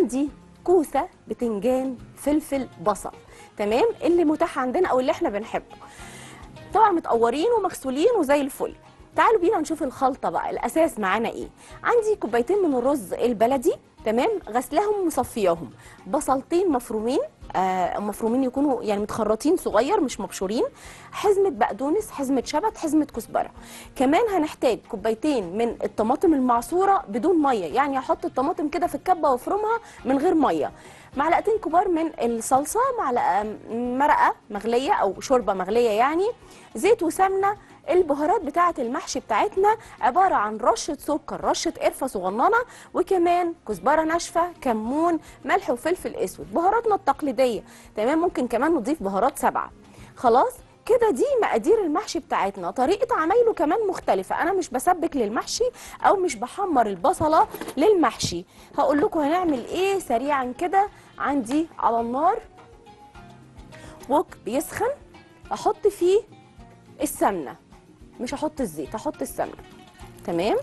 عندي كوسه بتنجان فلفل بصل تمام اللي متاح عندنا او اللي احنا بنحبه طبعا متقورين ومغسولين وزي الفل تعالوا بينا نشوف الخلطه بقى الاساس معانا ايه عندي كوبايتين من الرز البلدي تمام غسلاهم ومصفياهم بصلتين مفرومين آه مفرومين يكونوا يعني متخرطين صغير مش مبشورين حزمه بقدونس حزمه شبت حزمه كزبره كمان هنحتاج كوبايتين من الطماطم المعصوره بدون ميه يعني احط الطماطم كده في الكبه وافرمها من غير ميه معلقتين كبار من الصلصه معلقه مرقه مغليه او شوربه مغليه يعني زيت وسمنه البهارات بتاعه المحشي بتاعتنا عباره عن رشه سكر رشه قرفه صغننه وكمان كزبره ناشفه كمون ملح وفلفل اسود بهاراتنا التقليديه تمام ممكن كمان نضيف بهارات سبعه خلاص كده دي مقادير المحشي بتاعتنا طريقه عمايله كمان مختلفه انا مش بسبك للمحشي او مش بحمر البصله للمحشي هقول لكم هنعمل ايه سريعا كده عندي على النار وok بيسخن احط فيه السمنه مش هحط الزيت هحط السمنه تمام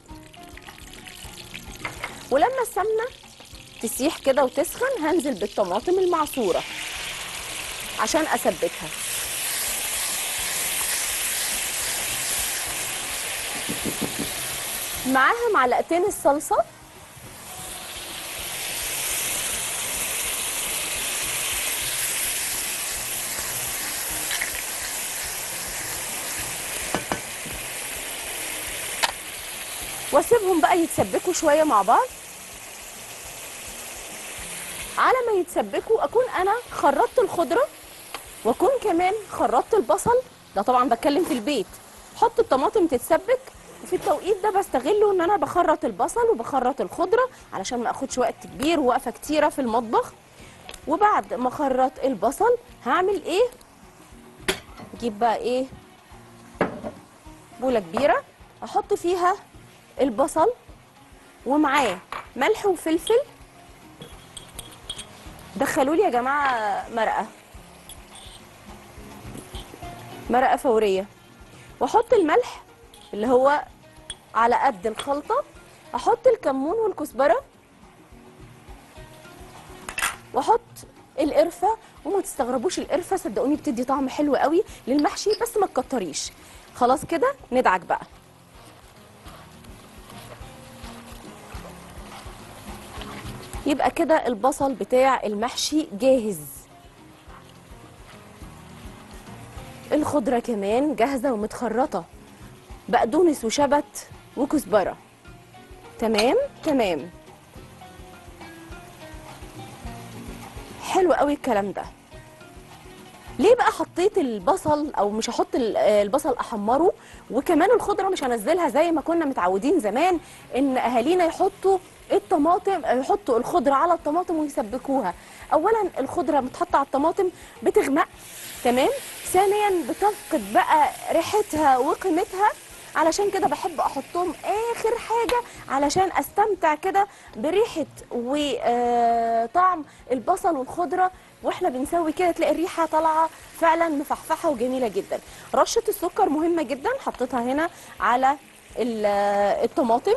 ولما السمنه تسيح كده وتسخن هنزل بالطماطم المعصوره عشان اسبكها معاها معلقتين الصلصه واسيبهم بقى يتسبكوا شويه مع بعض على ما يتسبكوا اكون انا خرطت الخضره واكون كمان خرطت البصل ده طبعا بتكلم في البيت حط الطماطم تتسبك وفي التوقيت ده بستغله ان انا بخرط البصل وبخرط الخضره علشان ما اخدش وقت كبير ووقفه كتيره في المطبخ وبعد ما اخرط البصل هعمل ايه اجيب بقى ايه بوله كبيره احط فيها البصل ومعاه ملح وفلفل دخلوا لي يا جماعه مرقه مرقه فوريه واحط الملح اللي هو على قد الخلطه احط الكمون والكزبره واحط القرفه وما تستغربوش القرفه صدقوني بتدي طعم حلو قوي للمحشي بس ما تكتريش خلاص كده ندعك بقى يبقى كده البصل بتاع المحشي جاهز الخضرة كمان جاهزة ومتخرطة بقدونس وشبت وكزبرة تمام تمام حلو قوي الكلام ده ليه بقى حطيت البصل او مش هحط ال- البصل احمره وكمان الخضره مش هنزلها زي ما كنا متعودين زمان ان اهالينا يحطوا الطماطم يحطوا الخضره على الطماطم ويسبكوها اولا الخضره متحطه على الطماطم بتغمق تمام ثانيا بتفقد بقى ريحتها وقيمتها علشان كده بحب احطهم اخر حاجه علشان استمتع كده بريحه وطعم البصل والخضره واحنا بنسوي كده تلاقي الريحه طالعه فعلا مفحفحه وجميله جدا رشه السكر مهمه جدا حطيتها هنا على ال- الطماطم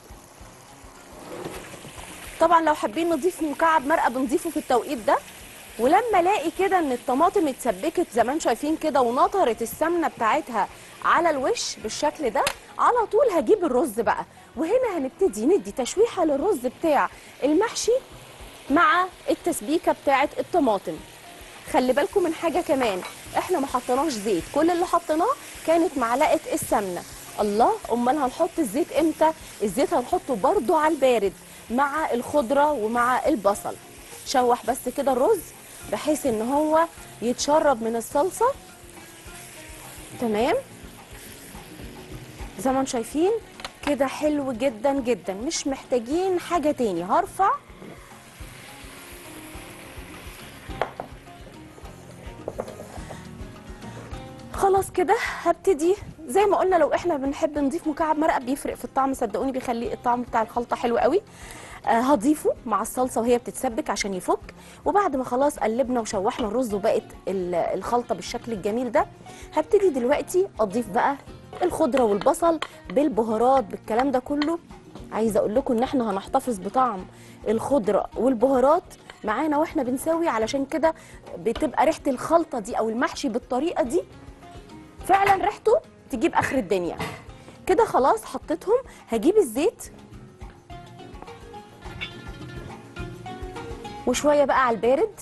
طبعا لو حابين نضيف مكعب مرقه بنضيفه في التوقيت ده ولما الاقي كده ان الطماطم اتسبكت زي ما انتم شايفين كده ونطرت السمنه بتاعتها على الوش بالشكل ده على طول هجيب الرز بقى وهنا هنبتدي ندي تشويحه للرز بتاع المحشي مع التسبيكه بتاعه الطماطم خلي بالكم من حاجه كمان احنا ما حطيناش زيت كل اللي حطيناه كانت معلقه السمنه الله امال هنحط الزيت امتى الزيت هنحطه برضو على البارد مع الخضره ومع البصل شوح بس كده الرز بحيث ان هو يتشرب من الصلصه تمام زي ما انتم شايفين كده حلو جدا جدا مش محتاجين حاجه تاني هرفع خلاص كده هبتدي زي ما قلنا لو احنا بنحب نضيف مكعب مرقه بيفرق في الطعم صدقوني بيخلي الطعم بتاع الخلطه حلو قوي آه هضيفه مع الصلصه وهي بتتسبك عشان يفك وبعد ما خلاص قلبنا وشوحنا الرز وبقت ال- الخلطه بالشكل الجميل ده هبتدي دلوقتي اضيف بقى الخضره والبصل بالبهارات بالكلام ده كله عايزه اقول لكم ان احنا هنحتفظ بطعم الخضره والبهارات معانا واحنا بنسوي علشان كده بتبقى ريحه الخلطه دي او المحشي بالطريقه دي فعلا ريحته تجيب اخر الدنيا كده خلاص حطيتهم هجيب الزيت وشويه بقى على البارد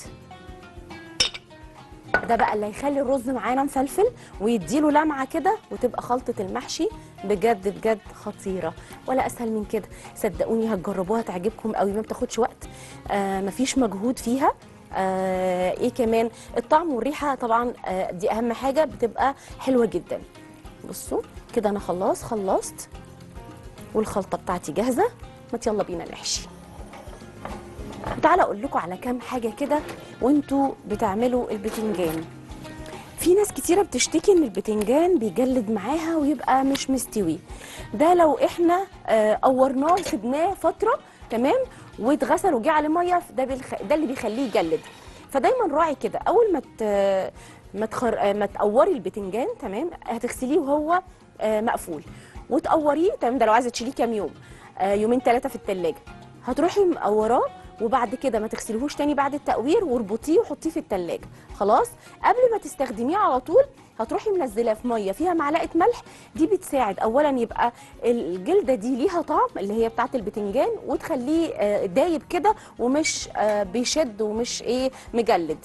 ده بقى اللي هيخلي الرز معانا مفلفل ويديله لمعه كده وتبقى خلطه المحشي بجد بجد خطيره ولا اسهل من كده صدقوني هتجربوها تعجبكم قوي ما بتاخدش وقت آه مفيش مجهود فيها آه ايه كمان الطعم والريحه طبعا آه دي اهم حاجه بتبقى حلوه جدا بصوا كده انا خلاص خلصت والخلطه بتاعتي جاهزه ما يلا بينا نحشي تعالى اقول لكم على كام حاجه كده وانتوا بتعملوا البتنجان في ناس كتيره بتشتكي ان البتنجان بيجلد معاها ويبقى مش مستوي ده لو احنا آه، قورناه وسبناه فتره تمام واتغسل وجه عليه ميه ده بالخ... ده اللي بيخليه يجلد فدايما راعي كده اول ما ت... ما تخر... آه، ما تقوري البتنجان تمام هتغسليه وهو آه، مقفول وتقوريه تمام ده لو عايزه تشيليه كام يوم آه، يومين ثلاثه في الثلاجه هتروحي مقوراه وبعد كده ما تغسليهوش تاني بعد التقوير واربطيه وحطيه في التلاجة خلاص قبل ما تستخدميه على طول هتروحي منزلاه في ميه فيها معلقه ملح دي بتساعد اولا يبقى الجلده دي ليها طعم اللي هي بتاعه البتنجان وتخليه آه، دايب كده ومش آه، بيشد ومش ايه مجلد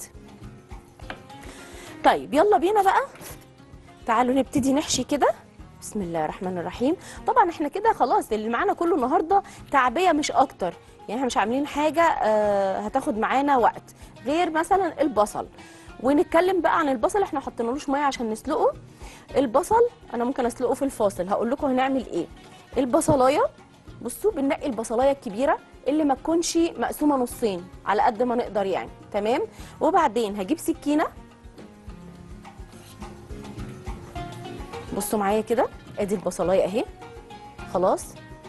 طيب يلا بينا بقى تعالوا نبتدي نحشي كده بسم الله الرحمن الرحيم طبعا احنا كده خلاص اللي معانا كله النهارده تعبيه مش اكتر يعني احنا مش عاملين حاجه آه هتاخد معانا وقت غير مثلا البصل ونتكلم بقى عن البصل احنا ما حطينالوش ميه عشان نسلقه البصل انا ممكن اسلقه في الفاصل هقول لكم هنعمل ايه البصلايه بصوا بننقي البصلايه الكبيره اللي ما تكونش مقسومه نصين على قد ما نقدر يعني تمام وبعدين هجيب سكينه بصوا معايا كده ادي البصلايه اهي خلاص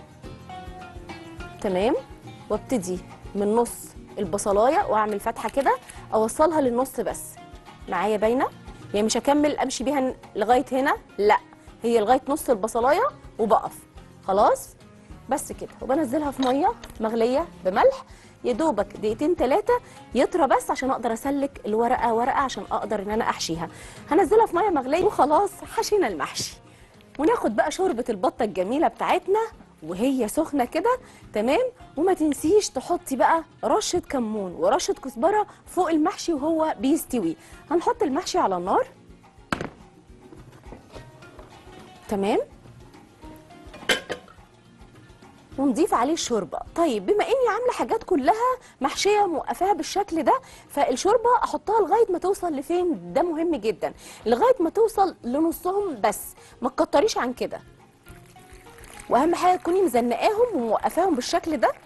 تمام وابتدي من نص البصلايه واعمل فتحه كده اوصلها للنص بس معايا باينه يعني مش هكمل امشي بيها لغايه هنا لا هي لغايه نص البصلايه وبقف خلاص بس كده وبنزلها في ميه مغليه بملح يا دوبك دقيقتين ثلاثه يطرى بس عشان اقدر اسلك الورقه ورقه عشان اقدر ان انا احشيها هنزلها في ميه مغليه وخلاص حشينا المحشي وناخد بقى شوربه البطه الجميله بتاعتنا وهي سخنه كده تمام وما تنسيش تحطي بقى رشه كمون ورشه كزبره فوق المحشي وهو بيستوي هنحط المحشي على النار تمام ونضيف عليه الشوربه طيب بما اني عامله حاجات كلها محشيه موقفاها بالشكل ده فالشوربه احطها لغايه ما توصل لفين ده مهم جدا لغايه ما توصل لنصهم بس ما تكتريش عن كده واهم حاجه تكوني مزنقاهم وموقفاهم بالشكل ده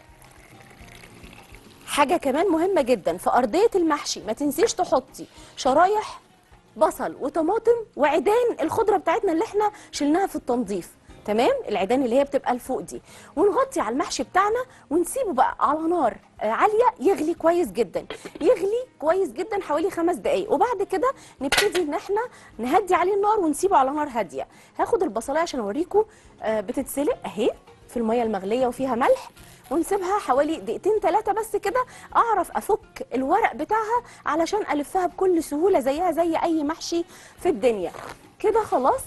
حاجه كمان مهمه جدا في ارضيه المحشي ما تنسيش تحطي شرايح بصل وطماطم وعيدان الخضره بتاعتنا اللي احنا شلناها في التنظيف تمام العيدان اللي هي بتبقى لفوق دي ونغطي على المحشي بتاعنا ونسيبه بقى على نار آه، عاليه يغلي كويس جدا يغلي كويس جدا حوالي خمس دقايق وبعد كده نبتدي ان احنا نهدي عليه النار ونسيبه على نار هاديه هاخد البصلايه عشان اوريكم آه، بتتسلق اهي في الميه المغليه وفيها ملح ونسيبها حوالي دقيقتين ثلاثة بس كده أعرف أفك الورق بتاعها علشان ألفها بكل سهولة زيها زي أي محشي في الدنيا كده خلاص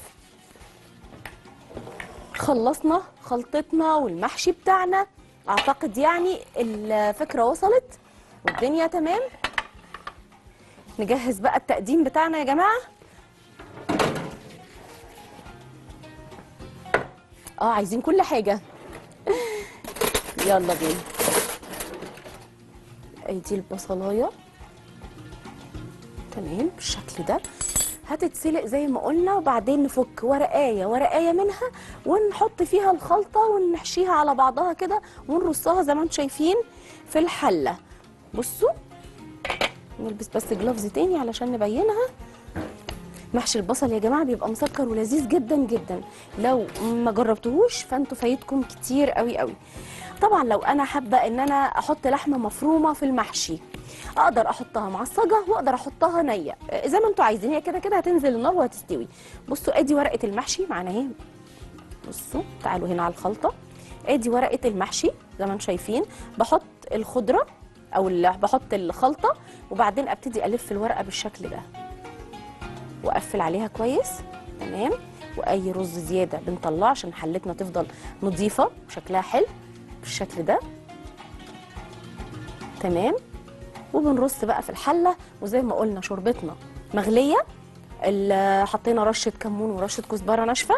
خلصنا خلطتنا والمحشي بتاعنا اعتقد يعني الفكره وصلت والدنيا تمام نجهز بقى التقديم بتاعنا يا جماعه اه عايزين كل حاجه يلا بينا ادي البصلايه تمام بالشكل ده هتتسلق زي ما قلنا وبعدين نفك ورقايه ورقايه منها ونحط فيها الخلطه ونحشيها على بعضها كده ونرصها زي ما انتم شايفين في الحله بصوا نلبس بس جلافز تاني علشان نبينها محشي البصل يا جماعه بيبقى مسكر ولذيذ جدا جدا لو ما جربتوهوش فانتوا فايتكم كتير قوي قوي طبعا لو انا حابه ان انا احط لحمه مفرومه في المحشي اقدر احطها معصجه واقدر احطها نيه آه، زي ما انتوا عايزين هي كده كده هتنزل النار وهتستوي بصوا ادي ورقه المحشي معانا اهي بصوا تعالوا هنا على الخلطه ادي ورقه المحشي زي ما انتم شايفين بحط الخضره او ال- بحط الخلطه وبعدين ابتدي الف الورقه بالشكل ده واقفل عليها كويس تمام واي رز زياده بنطلعه عشان حلتنا تفضل نظيفه وشكلها حلو بالشكل ده تمام وبنرص بقى في الحله وزي ما قلنا شوربتنا مغليه ال- حطينا رشه كمون ورشه كزبره ناشفه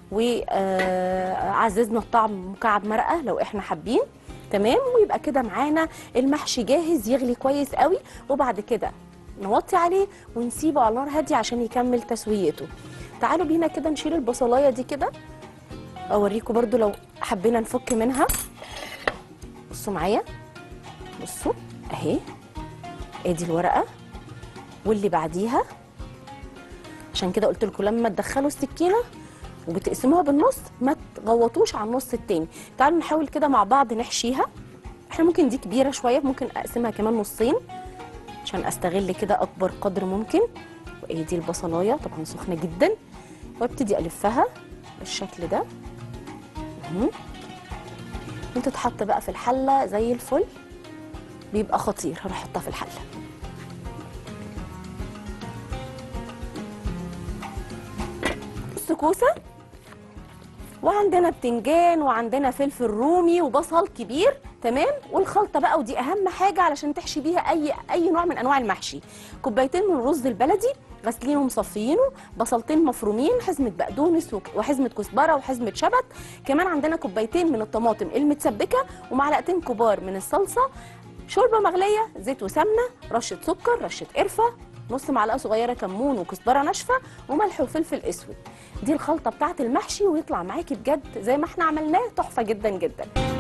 وعززنا الطعم مكعب مرقه لو احنا حابين تمام ويبقى كده معانا المحشي جاهز يغلي كويس قوي وبعد كده نوطي عليه ونسيبه على نار هاديه عشان يكمل تسويته تعالوا بينا كده نشيل البصلايه دي كده اوريكم برضو لو حبينا نفك منها بصوا معايا بصوا اهي ادي الورقه واللي بعديها عشان كده قلت لكم لما تدخلوا السكينه وبتقسموها بالنص ما تغوطوش على النص التاني تعالوا نحاول كده مع بعض نحشيها احنا ممكن دي كبيره شويه ممكن اقسمها كمان نصين عشان استغل كده اكبر قدر ممكن وايه دي البصلايه طبعا سخنه جدا وابتدي الفها بالشكل ده مهم. وتتحط بقى في الحله زي الفل بيبقى خطير هروح احطها في الحله بص كوسه وعندنا بتنجان وعندنا فلفل رومي وبصل كبير تمام والخلطه بقى ودي اهم حاجه علشان تحشي بيها اي اي نوع من انواع المحشي كوبايتين من الرز البلدي غاسلينه ومصفيينه بصلتين مفرومين حزمه بقدونس وك- وحزمه كزبره وحزمه شبت كمان عندنا كوبايتين من الطماطم المتسبكه ومعلقتين كبار من الصلصه شوربه مغليه زيت وسمنه رشه سكر رشه قرفه نص معلقه صغيره كمون وكزبره ناشفه وملح وفلفل اسود دي الخلطه بتاعه المحشي ويطلع معاكي بجد زي ما احنا عملناه تحفه جدا جدا